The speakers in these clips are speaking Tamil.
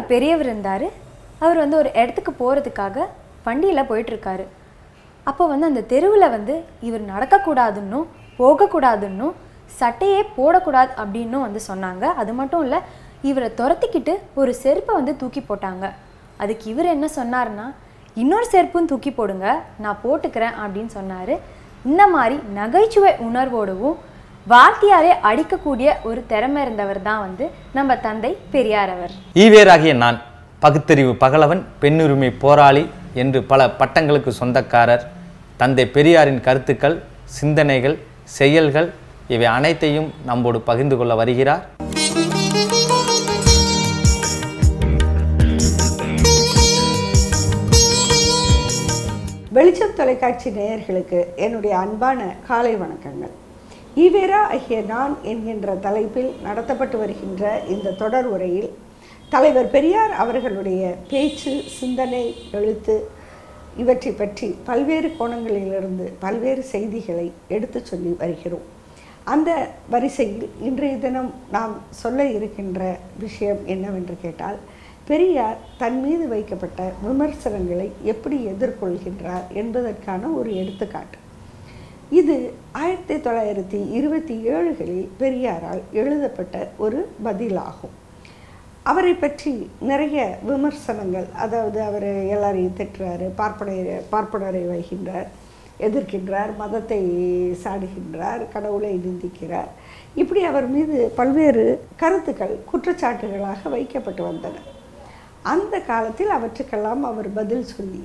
ஒரு பெரியவர் இருந்தார் அவர் வந்து ஒரு இடத்துக்கு போகிறதுக்காக வண்டியில் போயிட்டுருக்காரு அப்போ வந்து அந்த தெருவில் வந்து இவர் நடக்கக்கூடாதுன்னும் போகக்கூடாதுன்னும் சட்டையே போடக்கூடாது அப்படின்னும் வந்து சொன்னாங்க அது மட்டும் இல்லை இவரை துரத்திக்கிட்டு ஒரு செருப்பை வந்து தூக்கி போட்டாங்க அதுக்கு இவர் என்ன சொன்னார்னா இன்னொரு செருப்பும் தூக்கி போடுங்க நான் போட்டுக்கிறேன் அப்படின்னு சொன்னார் இந்த மாதிரி நகைச்சுவை உணர்வோடவும் வார்த்தையாலே அடிக்கக்கூடிய ஒரு திறமை இருந்தவர் தான் வந்து நம்ம தந்தை பெரியார் அவர் ஈவேராகிய நான் பகுத்தறிவு பகலவன் பெண்ணுரிமை போராளி என்று பல பட்டங்களுக்கு சொந்தக்காரர் தந்தை பெரியாரின் கருத்துக்கள் சிந்தனைகள் செயல்கள் இவை அனைத்தையும் நம்மோடு பகிர்ந்து கொள்ள வருகிறார் வெளிச்சம் தொலைக்காட்சி நேயர்களுக்கு என்னுடைய அன்பான காலை வணக்கங்கள் ஈவேரா ஆகிய நான் என்கின்ற தலைப்பில் நடத்தப்பட்டு வருகின்ற இந்த தொடர் உரையில் தலைவர் பெரியார் அவர்களுடைய பேச்சு சிந்தனை எழுத்து இவற்றை பற்றி பல்வேறு கோணங்களிலிருந்து பல்வேறு செய்திகளை எடுத்துச் சொல்லி வருகிறோம் அந்த வரிசையில் இன்றைய தினம் நாம் சொல்ல இருக்கின்ற விஷயம் என்னவென்று கேட்டால் பெரியார் தன் மீது வைக்கப்பட்ட விமர்சனங்களை எப்படி எதிர்கொள்கின்றார் என்பதற்கான ஒரு எடுத்துக்காட்டு இது ஆயிரத்தி தொள்ளாயிரத்தி இருபத்தி ஏழுகளில் பெரியாரால் எழுதப்பட்ட ஒரு பதிலாகும் அவரை பற்றி நிறைய விமர்சனங்கள் அதாவது அவர் எல்லாரையும் திட்டுறாரு பார்ப்பனரை பார்ப்பனரை வைகின்றார் எதிர்க்கின்றார் மதத்தை சாடுகின்றார் கடவுளை நிந்திக்கிறார் இப்படி அவர் மீது பல்வேறு கருத்துக்கள் குற்றச்சாட்டுகளாக வைக்கப்பட்டு வந்தன அந்த காலத்தில் அவற்றுக்கெல்லாம் அவர் பதில் சொல்லி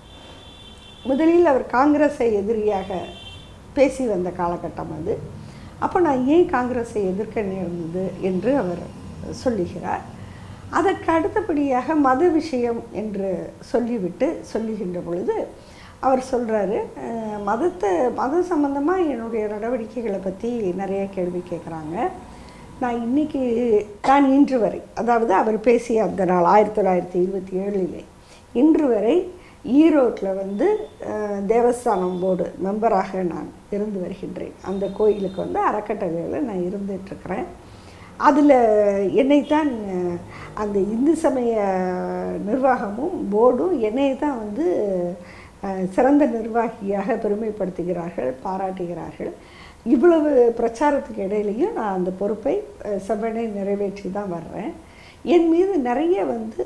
முதலில் அவர் காங்கிரஸை எதிரியாக பேசி வந்த காலகட்டம் அது அப்போ நான் ஏன் காங்கிரஸை எதிர்க்க நேர்ந்தது என்று அவர் சொல்லுகிறார் அதற்கு அடுத்தபடியாக மத விஷயம் என்று சொல்லிவிட்டு சொல்லுகின்ற பொழுது அவர் சொல்கிறாரு மதத்தை மதம் சம்மந்தமாக என்னுடைய நடவடிக்கைகளை பற்றி நிறைய கேள்வி கேட்குறாங்க நான் இன்னைக்கு நான் இன்று வரை அதாவது அவர் பேசிய அந்த நாள் ஆயிரத்தி தொள்ளாயிரத்தி இருபத்தி ஏழிலே இன்று வரை ஈரோட்டில் வந்து அஹ், தேவஸ்தானம் போர்டு மெம்பராக நான் இருந்து வருகின்றேன் அந்த கோயிலுக்கு வந்து அறக்கட்டளையில் நான் இருந்துகிட்ருக்கிறேன் அதில் என்னைத்தான் அஹ், அந்த இந்து சமய நிர்வாகமும் போர்டும் என்னை தான் வந்து அஹ், சிறந்த நிர்வாகியாக பெருமைப்படுத்துகிறார்கள் பாராட்டுகிறார்கள் இவ்வளவு பிரச்சாரத்துக்கு இடையிலையும் நான் அந்த பொறுப்பை அஹ், செவ்வனே நிறைவேற்றி தான் வர்றேன் என் மீது நிறைய வந்து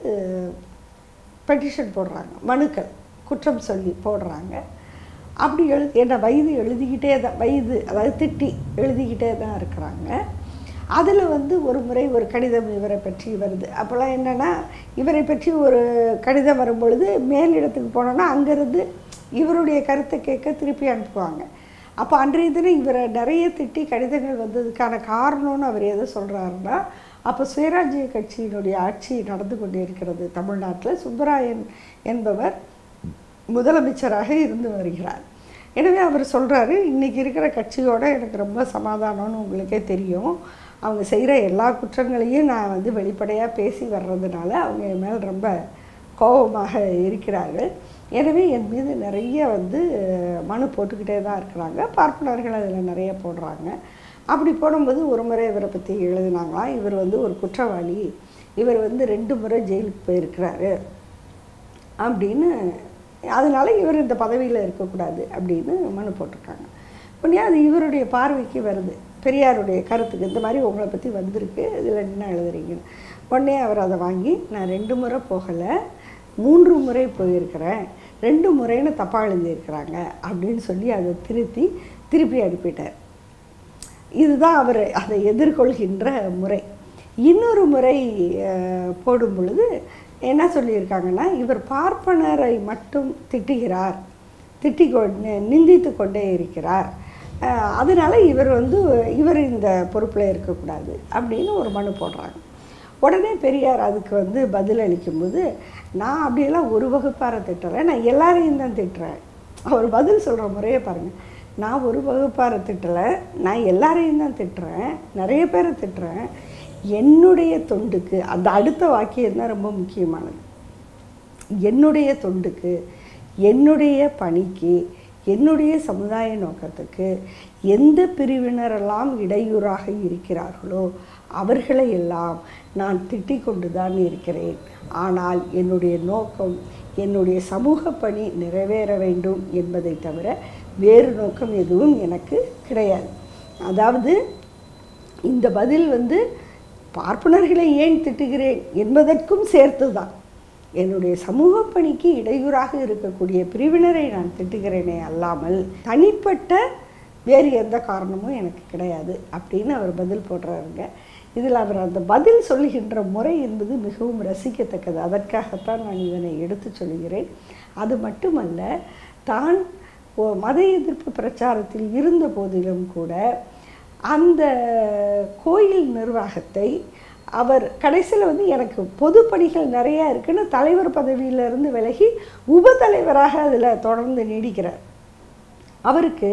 பெட்டிஷன் போடுறாங்க மனுக்கள் குற்றம் சொல்லி போடுறாங்க அப்படி எழுதி என்ன வயது எழுதிக்கிட்டே தான் வயது அதாவது திட்டி எழுதிக்கிட்டே தான் இருக்கிறாங்க அதில் வந்து ஒரு முறை ஒரு கடிதம் இவரை பற்றி வருது அப்போல்லாம் என்னென்னா இவரை பற்றி ஒரு கடிதம் வரும்பொழுது மேலிடத்துக்கு போனோன்னா அங்கேருந்து இவருடைய கருத்தை கேட்க திருப்பி அனுப்புவாங்க அப்போ அன்றைய தினம் இவரை நிறைய திட்டி கடிதங்கள் வந்ததுக்கான காரணம்னு அவர் எதை சொல்கிறாருன்னா அப்போ சுயராஜ்ய கட்சியினுடைய ஆட்சி நடந்து கொண்டு இருக்கிறது தமிழ்நாட்டில் சுப்பராயன் என்பவர் முதலமைச்சராக இருந்து வருகிறார் எனவே அவர் சொல்கிறாரு இன்றைக்கி இருக்கிற கட்சியோட எனக்கு ரொம்ப சமாதானம்னு உங்களுக்கே தெரியும் அவங்க செய்கிற எல்லா குற்றங்களையும் நான் வந்து வெளிப்படையாக பேசி வர்றதுனால அவங்க என் மேல் ரொம்ப கோபமாக இருக்கிறார்கள் எனவே என் மீது நிறைய வந்து மனு போட்டுக்கிட்டே தான் இருக்கிறாங்க பார்ப்பனர்கள் அதில் நிறைய போடுறாங்க அப்படி போடும்போது ஒரு முறை இவரை பற்றி எழுதினாங்களாம் இவர் வந்து ஒரு குற்றவாளி இவர் வந்து ரெண்டு முறை ஜெயிலுக்கு போயிருக்கிறாரு அப்படின்னு அதனால இவர் இந்த பதவியில் இருக்கக்கூடாது அப்படின்னு மனு போட்டிருக்காங்க உடனே அது இவருடைய பார்வைக்கு வருது பெரியாருடைய கருத்துக்கு இந்த மாதிரி உங்களை பற்றி வந்திருக்கு இதில் என்ன எழுதுறீங்கன்னு உடனே அவர் அதை வாங்கி நான் ரெண்டு முறை போகலை மூன்று முறை போயிருக்கிறேன் ரெண்டு முறைன்னு தப்பாக எழுதியிருக்கிறாங்க அப்படின்னு சொல்லி அதை திருத்தி திருப்பி அனுப்பிட்டார் இதுதான் அவர் அதை எதிர்கொள்கின்ற முறை இன்னொரு முறை அஹ், போடும் பொழுது என்ன சொல்லியிருக்காங்கன்னா இவர் பார்ப்பனரை மட்டும் திட்டுகிறார் திட்டி நிந்தித்து கொண்டே இருக்கிறார் அஹ், அதனால இவர் வந்து இவர் இந்த பொறுப்பில் இருக்கக்கூடாது அப்படின்னு ஒரு மனு போடுறாங்க உடனே பெரியார் அதுக்கு வந்து பதில் அளிக்கும்போது நான் அப்படியெல்லாம் ஒரு வகுப்பாரை திட்டலை நான் எல்லாரையும் தான் திட்டுறேன் அவர் பதில் சொல்கிற முறையை பாருங்கள் நான் ஒரு வகுப்பாரை திட்டலை நான் எல்லாரையும் தான் திட்டுறேன் நிறைய பேரை திட்டுறேன் என்னுடைய தொண்டுக்கு அந்த அடுத்த வாக்கியம் தான் ரொம்ப முக்கியமானது என்னுடைய தொண்டுக்கு என்னுடைய பணிக்கு என்னுடைய சமுதாய நோக்கத்துக்கு எந்த பிரிவினரெல்லாம் இடையூறாக இருக்கிறார்களோ அவர்களை எல்லாம் நான் திட்டிக் கொண்டு தான் இருக்கிறேன் ஆனால் என்னுடைய நோக்கம் என்னுடைய சமூக பணி நிறைவேற வேண்டும் என்பதை தவிர வேறு நோக்கம் எதுவும் எனக்கு கிடையாது அதாவது இந்த பதில் வந்து பார்ப்பனர்களை ஏன் திட்டுகிறேன் என்பதற்கும் சேர்த்து தான் என்னுடைய சமூக பணிக்கு இடையூறாக இருக்கக்கூடிய பிரிவினரை நான் திட்டுகிறேனே அல்லாமல் தனிப்பட்ட வேறு எந்த காரணமும் எனக்கு கிடையாது அப்படின்னு அவர் பதில் போடுறாருங்க இதில் அவர் அந்த பதில் சொல்லுகின்ற முறை என்பது மிகவும் ரசிக்கத்தக்கது அதற்காகத்தான் நான் இதனை எடுத்து சொல்கிறேன் அது மட்டுமல்ல தான் ஓ- மத எதிர்ப்பு பிரச்சாரத்தில் இருந்த போதிலும் கூட அந்த கோயில் நிர்வாகத்தை அவர் கடைசியில் வந்து எனக்கு பொது பணிகள் நிறையா இருக்குன்னு தலைவர் பதவியிலிருந்து விலகி உபதலைவராக அதில் தொடர்ந்து நீடிக்கிறார் அவருக்கு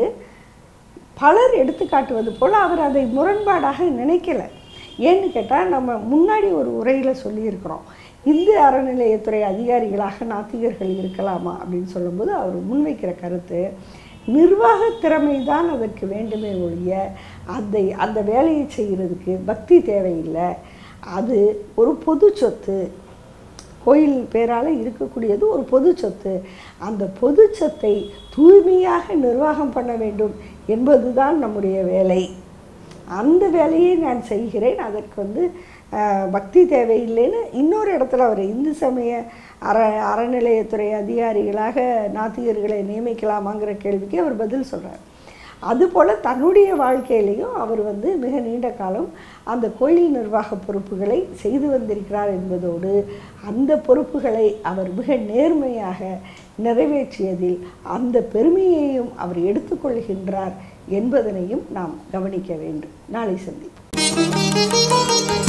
பலர் எடுத்துக்காட்டுவது போல் அவர் அதை முரண்பாடாக நினைக்கல ஏன்னு கேட்டால் நம்ம முன்னாடி ஒரு உரையில் சொல்லியிருக்கிறோம் இந்து அறநிலையத்துறை அதிகாரிகளாக நாத்திகர்கள் இருக்கலாமா அப்படின்னு சொல்லும்போது அவர் முன்வைக்கிற கருத்து நிர்வாக திறமை தான் அதற்கு வேண்டுமே ஒழிய அதை அந்த வேலையை செய்கிறதுக்கு பக்தி தேவையில்லை அது ஒரு பொது சொத்து கோயில் பேரால் இருக்கக்கூடியது ஒரு பொது சொத்து அந்த பொது சொத்தை தூய்மையாக நிர்வாகம் பண்ண வேண்டும் என்பதுதான் நம்முடைய வேலை அந்த வேலையை நான் செய்கிறேன் அதற்கு வந்து அஹ், பக்தி தேவையில்லைன்னு இன்னொரு இடத்துல அவர் இந்து சமய அற அறநிலையத்துறை அதிகாரிகளாக நாத்திகர்களை நியமிக்கலாமாங்கிற கேள்விக்கு அவர் பதில் சொல்கிறார் அதுபோல் தன்னுடைய வாழ்க்கையிலையும் அவர் வந்து மிக நீண்ட காலம் அந்த கோயில் நிர்வாக பொறுப்புகளை செய்து வந்திருக்கிறார் என்பதோடு அந்த பொறுப்புகளை அவர் மிக நேர்மையாக நிறைவேற்றியதில் அந்த பெருமையையும் அவர் எடுத்துக்கொள்கின்றார் என்பதனையும் நாம் கவனிக்க வேண்டும் நாளை சந்திப்போம்